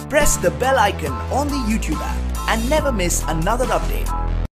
press the bell icon on the YouTube app and never miss another update.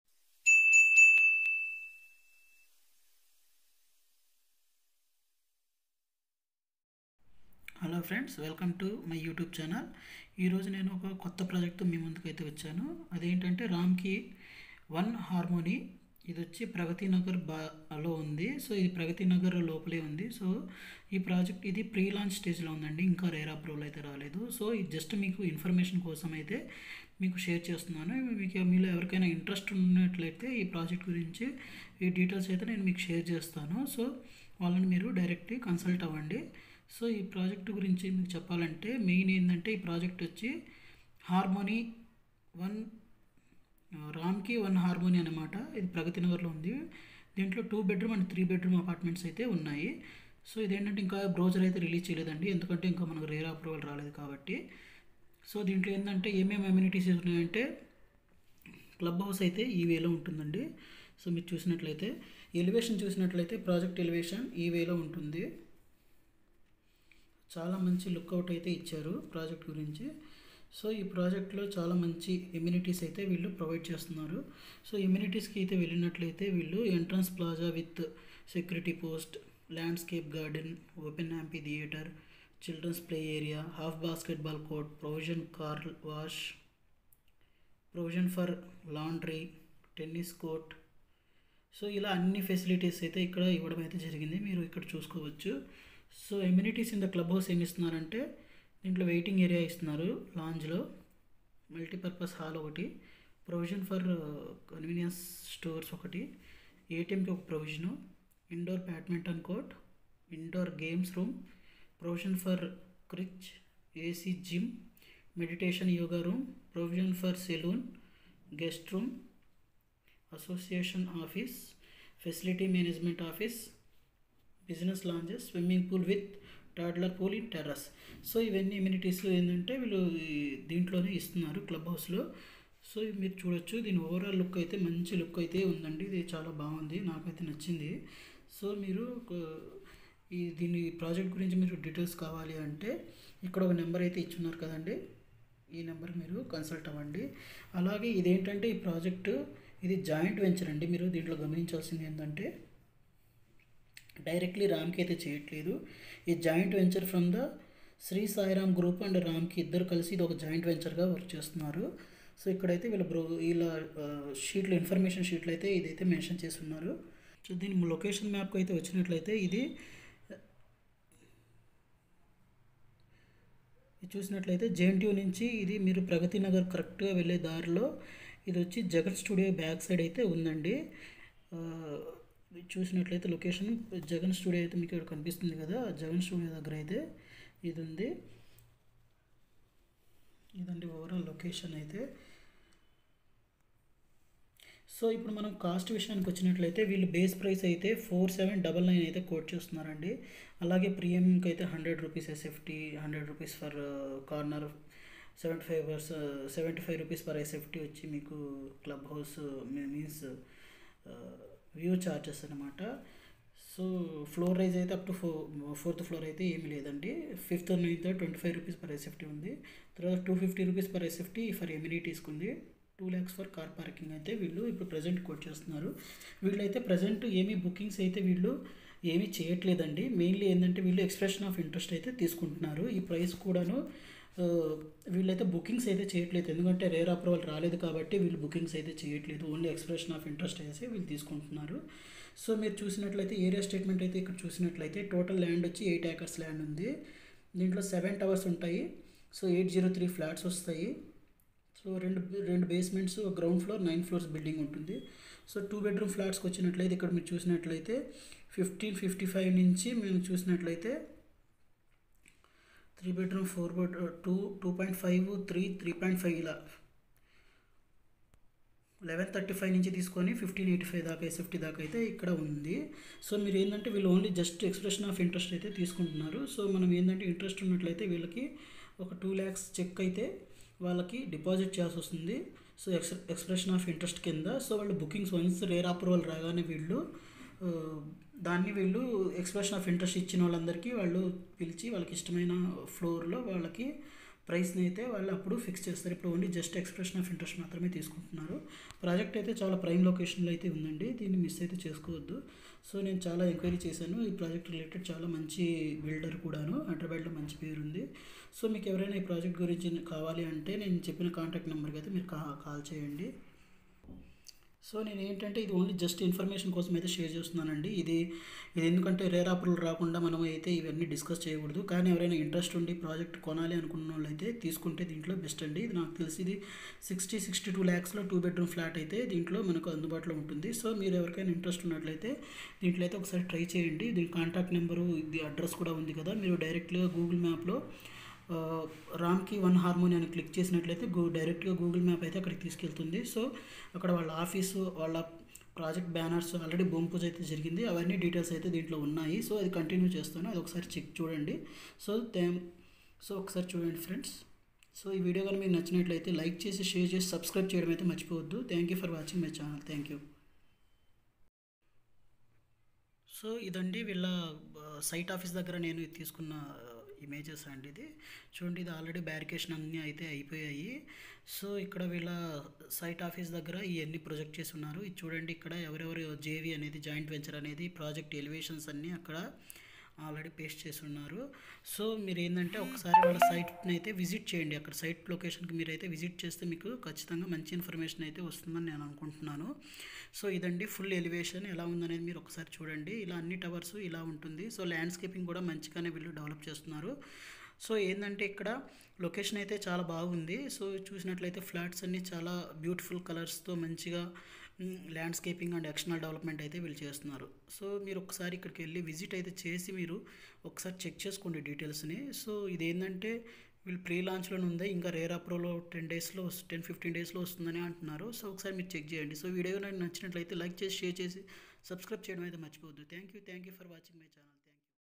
Hello friends welcome to my YouTube channel ఈరోజు నేను ఒక కొత్త ప్రాజెక్ట్తో మీ ముందుకైతే వచ్చాను అదేంటంటే రామ్కి వన్ హార్మోనీ ఇది వచ్చి ప్రగతి నగర్ బాలో ఉంది సో ఇది ప్రగతి నగర్ లోపలే ఉంది సో ఈ ప్రాజెక్ట్ ఇది ప్రీ లాంచ్ స్టేజ్లో ఉందండి ఇంకా రేర్ అప్రూవల్ అయితే రాలేదు సో ఇది జస్ట్ మీకు ఇన్ఫర్మేషన్ కోసం అయితే మీకు షేర్ చేస్తున్నాను మీకు మీలో ఎవరికైనా ఇంట్రెస్ట్ ఉన్నట్లయితే ఈ ప్రాజెక్ట్ గురించి ఈ డీటెయిల్స్ అయితే నేను మీకు షేర్ చేస్తాను సో వాళ్ళని మీరు డైరెక్ట్ కన్సల్ట్ అవ్వండి సో ఈ ప్రాజెక్ట్ గురించి మీకు చెప్పాలంటే మెయిన్ ఏంటంటే ఈ ప్రాజెక్ట్ వచ్చి harmony one Ramky one harmony అనమాట ఇది ప్రగతి నగర్లో ఉంది దీంట్లో two bedroom and three bedroom apartments అయితే ఉన్నాయి సో ఇదేంటంటే ఇంకా బ్రౌజర్ అయితే రిలీజ్ చేయలేదండి ఎందుకంటే ఇంకా మనకు రేర్ అప్రూవల్ రాలేదు కాబట్టి సో దీంట్లో ఏంటంటే ఏమేమి అమ్యూనిటీస్ ఉన్నాయంటే క్లబ్ హౌస్ అయితే ఈ వేలో ఉంటుందండి సో మీరు చూసినట్లయితే ఎలివేషన్ చూసినట్లయితే ప్రాజెక్ట్ ఎలివేషన్ ఈ వేలో ఉంటుంది చాలా మంచి లుక్అవుట్ అయితే ఇచ్చారు ప్రాజెక్ట్ గురించి సో ఈ ప్రాజెక్ట్లో చాలా మంచి ఎమ్యూనిటీస్ అయితే వీళ్ళు ప్రొవైడ్ చేస్తున్నారు సో ఎమ్యూనిటీస్కి అయితే వెళ్ళినట్లయితే వీళ్ళు entrance plaza with security post landscape garden open amphitheatre children's play area half basketball court provision car wash provision for laundry tennis court so ఇలా అన్ని ఫెసిలిటీస్ అయితే ఇక్కడ ఇవ్వడం అయితే జరిగింది మీరు ఇక్కడ చూసుకోవచ్చు so amenities in the club house ఏమి ఇస్తున్నారంటే దీంట్లో వెయిటింగ్ ఏరియా ఇస్తున్నారు లాంజ్లో మల్టీపర్పస్ హాల్ ఒకటి ప్రొవిజన్ ఫర్ కన్వీనియన్స్ స్టోర్స్ ఒకటి ఏటీఎంకి ఒక provision indoor badminton court indoor games room provision for creche AC gym meditation yoga room provision for salon guest room association office facility management office business lounges swimming pool with toddler pool in terrace so ఇవన్నీ ఇమ్యూనిటీస్లో ఏంటంటే వీళ్ళు దీంట్లోనే ఇస్తున్నారు club హౌస్లో so మీరు చూడొచ్చు దీని ఓవరాల్ లుక్ అయితే మంచి లుక్ అయితే ఉందండి ఇది చాలా బాగుంది నాకైతే నచ్చింది సో మీరు ఈ దీని ప్రాజెక్ట్ గురించి మీరు డీటెయిల్స్ కావాలి అంటే ఇక్కడ ఒక నెంబర్ అయితే ఇచ్చున్నారు కదండి ఈ నెంబర్ మీరు కన్సల్ట్ అవ్వండి అలాగే ఇదేంటంటే ఈ ప్రాజెక్టు ఇది జాయింట్ వెంచర్ అండి మీరు దీంట్లో గమనించాల్సింది ఏంటంటే డైరెక్ట్లీ రామ్కి అయితే చేయట్లేదు ఈ joint venture from the Shri Sairam group and Ramky ఇద్దరు కలిసి ఇది ఒక జాయింట్ వెంచర్గా వర్క్ చేస్తున్నారు సో ఇక్కడైతే వీళ్ళ బ్రో వీళ్ళ షీట్లు ఇన్ఫర్మేషన్ షీట్లు అయితే ఇదైతే మెన్షన్ చేసి ఉన్నారు సో దీని లొకేషన్ మ్యాప్కి అయితే వచ్చినట్లయితే ఇది చూసినట్లయితే జేఎన్టీయూ నుంచి ఇది మీరు ప్రగతి నగర్ కరెక్ట్గా వెళ్ళే దారిలో ఇది వచ్చి జగన్ స్టూడియో బ్యాక్ సైడ్ అయితే ఉందండి చూసినట్లయితే లొకేషన్ జగన్ స్టూడియో అయితే మీకు ఇక్కడ కనిపిస్తుంది కదా జగన్ స్టూడియో దగ్గర అయితే ఇది ఉంది ఇదండి ఓవరాల్ లొకేషన్ అయితే సో ఇప్పుడు మనం కాస్ట్ విషయానికి వచ్చినట్లయితే వీళ్ళు బేస్ ప్రైస్ అయితే ఫోర్ సెవెన్ డబల్ నైన్ అయితే కోట్ చేస్తున్నారండి అలాగే ప్రీమియంకి అయితే hundred rupees SFT hundred rupees for corner seventy five versus seventy five rupees per SFT వచ్చి మీకు club house means view charges అనమాట సో ఫ్లోర్ రైజ్ అయితే up to four fourth floor అయితే ఏమీ లేదండి fifth ninth twenty five rupees per SFT ఉంది తర్వాత two fifty rupees per SFT for ఎమ్యూనిటీస్కి ఉంది two lakhs for car parking అయితే వీళ్ళు ఇప్పుడు ప్రజెంట్ కోట్ చేస్తున్నారు వీళ్ళైతే ప్రజెంట్ ఏమీ బుకింగ్స్ అయితే వీళ్ళు ఏమీ చేయట్లేదండి మెయిన్లీ ఏంటంటే వీళ్ళు ఎక్స్ప్రెషన్ ఆఫ్ ఇంట్రెస్ట్ అయితే తీసుకుంటున్నారు ఈ ప్రైస్ కూడాను వీళ్ళైతే బుకింగ్స్ అయితే చేయట్లేదు ఎందుకంటే రేర్ అప్రూవల్ రాలేదు కాబట్టి వీళ్ళు బుకింగ్స్ అయితే చేయట్లేదు ఓన్లీ ఎక్స్ప్రెషన్ ఆఫ్ ఇంట్రెస్ట్ అయితే వీళ్ళు తీసుకుంటున్నారు సో మీరు చూసినట్లయితే ఏరియా స్టేట్మెంట్ అయితే ఇక్కడ చూసినట్లయితే టోటల్ ల్యాండ్ వచ్చి ఎయిట్ ఏకర్స్ ల్యాండ్ ఉంది దీంట్లో సెవెన్ టవర్స్ ఉంటాయి so eight zero three flats వస్తాయి సో రెండు రెండు basements ground floor nine floors building ఉంటుంది సో టూ బెడ్రూమ్ ఫ్లాట్స్కి వచ్చినట్లయితే ఇక్కడ మీరు చూసినట్లయితే ఫిఫ్టీన్ ఫిఫ్టీ ఫైవ్ నుంచి మేము చూసినట్లయితే three bedroom four bed two two point five three three point five ఇలా లెవెన్ థర్టీ ఫైవ్ నుంచి తీసుకొని ఫిఫ్టీన్ ఎయిటీ ఫైవ్ దాకా ఎస్ఎఫ్టీ దాకా అయితే ఇక్కడ ఉంది సో మీరు ఏంటంటే వీళ్ళు only just expression of interest అయితే తీసుకుంటున్నారు సో మనం ఏంటంటే ఇంట్రెస్ట్ ఉన్నట్లయితే వీళ్ళకి ఒక టూ ల్యాక్స్ చెక్ అయితే వాళ్ళకి డిపాజిట్ చేయాల్సి వస్తుంది so ex expression of interest కింద సో వాళ్ళు బుకింగ్స్ వన్స్ రేర్ అప్రూవల్ రాగానే వీళ్ళు ఆ, దాన్ని వీళ్ళు ఎక్స్ప్రెషన్ ఆఫ్ ఇంట్రెస్ట్ ఇచ్చిన వాళ్ళందరికీ వాళ్ళు పిలిచి వాళ్ళకి ఇష్టమైన ఫ్లోర్లో వాళ్ళకి ప్రైస్ని అయితే వాళ్ళు అప్పుడు ఫిక్స్ చేస్తారు ఇప్పుడు only just expression of interest మాత్రమే తీసుకుంటున్నారు ప్రాజెక్ట్ అయితే చాలా ప్రైమ్ లొకేషన్లో అయితే ఉందండి దీన్ని మిస్ అయితే చేసుకోవద్దు సో నేను చాలా ఎంక్వైరీ చేశాను ఈ ప్రాజెక్ట్ రిలేటెడ్ చాలా మంచి బిల్డర్ కూడాను హైదరాబాద్లో మంచి పేరు ఉంది సో మీకు ఎవరైనా ఈ ప్రాజెక్ట్ గురించి కావాలి అంటే నేను చెప్పిన కాంటాక్ట్ నెంబర్కి అయితే మీరు కా కాల్ చేయండి సో నేను ఏంటంటే ఇది ఓన్లీ జస్ట్ ఇన్ఫర్మేషన్ కోసం అయితే షేర్ చేస్తున్నానండి ఇది ఇది ఎందుకంటే రేర్ ఆఫర్లు రాకుండా మనం అయితే ఇవన్నీ డిస్కస్ చేయకూడదు కానీ ఎవరైనా ఇంట్రెస్ట్ ఉండి ప్రాజెక్ట్ కొనాలి అనుకున్న వాళ్ళు అయితే తీసుకుంటే దీంట్లో బెస్ట్ అండి ఇది నాకు తెలిసి ఇది సిక్స్టీ సిక్స్టీ టూ ల్యాక్స్లో టూ బెడ్రూమ్ ఫ్లాట్ అయితే దీంట్లో మనకు అందుబాటులో ఉంటుంది సో మీరు ఎవరికైనా ఇంట్రెస్ట్ ఉన్నట్లయితే దీంట్లో అయితే ఒకసారి ట్రై చేయండి దీని కాంటాక్ట్ నెంబరు ఇది అడ్రస్ కూడా ఉంది కదా మీరు డైరెక్ట్గా గూగుల్ మ్యాప్లో ఆ, రామ్కి వన్ హార్మోని అని క్లిక్ చేసినట్లయితే గూ డైరెక్ట్గా గూగుల్ మ్యాప్ అయితే అక్కడికి తీసుకెళ్తుంది సో అక్కడ వాళ్ళ ఆఫీసు వాళ్ళ ప్రాజెక్ట్ బ్యానర్స్ ఆల్రెడీ భూమి పూజ అయితే జరిగింది అవన్నీ డీటెయిల్స్ అయితే దీంట్లో ఉన్నాయి సో అది కంటిన్యూ చేస్తాను అది ఒకసారి చెక్ చూడండి సో థ్యాంక్ సో ఒకసారి చూడండి ఫ్రెండ్స్ సో ఈ వీడియో కానీ మీకు నచ్చినట్లయితే లైక్ చేసి షేర్ చేసి సబ్స్క్రైబ్ చేయడం అయితే మర్చిపోవద్దు thank you for watching my channel thank you so ఇదండి వీళ్ళ సైట్ ఆఫీస్ దగ్గర నేను ఇది తీసుకున్న ఇమేజెస్ అండి ఇది చూడండి ఇది ఆల్రెడీ బ్యారికేషన్ అన్నీ అయితే అయిపోయాయి సో ఇక్కడ వీళ్ళ సైట్ ఆఫీస్ దగ్గర ఇవన్నీ ప్రొజెక్ట్ చేసి ఉన్నారు ఇది చూడండి ఇక్కడ ఎవరెవరు జేవి అనేది జాయింట్ వెంచర్ అనేది ప్రాజెక్ట్ ఎలివేషన్స్ అన్నీ అక్కడ ఆల్రెడీ పేస్ట్ చేసి ఉన్నారు సో మీరు ఏంటంటే ఒకసారి వాళ్ళ సైట్ని అయితే విజిట్ చేయండి అక్కడ సైట్ లొకేషన్కి మీరు అయితే విజిట్ చేస్తే మీకు ఖచ్చితంగా మంచి ఇన్ఫర్మేషన్ అయితే వస్తుందని నేను అనుకుంటున్నాను సో ఇదండి ఫుల్ ఎలివేషన్ ఎలా ఉందనేది మీరు ఒకసారి చూడండి ఇలా అన్ని టవర్స్ ఇలా ఉంటుంది సో ల్యాండ్స్కేపింగ్ కూడా మంచిగానే వీళ్ళు డెవలప్ చేస్తున్నారు సో ఏంటంటే ఇక్కడ లొకేషన్ అయితే చాలా బాగుంది సో చూసినట్లయితే ఫ్లాట్స్ అన్నీ చాలా బ్యూటిఫుల్ కలర్స్తో మంచిగా ల్యాండ్స్కేపింగ్ అండ్ ఎక్స్టర్నల్ డెవలప్మెంట్ అయితే వీళ్ళు చేస్తున్నారు సో మీరు ఒకసారి ఇక్కడికి వెళ్ళి విజిట్ అయితే చేసి మీరు ఒకసారి చెక్ చేసుకోండి డీటెయిల్స్ని సో ఇదేంటంటే వీళ్ళు ప్రీ లాంచ్లో ఉంది ఇంకా రేర్ అప్రోలో టెన్ డేస్లో టెన్ ఫిఫ్టీన్ డేస్లో వస్తుందని అంటున్నారు సో ఒకసారి మీరు చెక్ చేయండి సో వీడియో నాకు నచ్చినట్లయితే లైక్ చేసి షేర్ చేసి సబ్స్క్రైబ్ చేయడం అయితే మర్చిపోవద్దు thank you thank you for watching my channel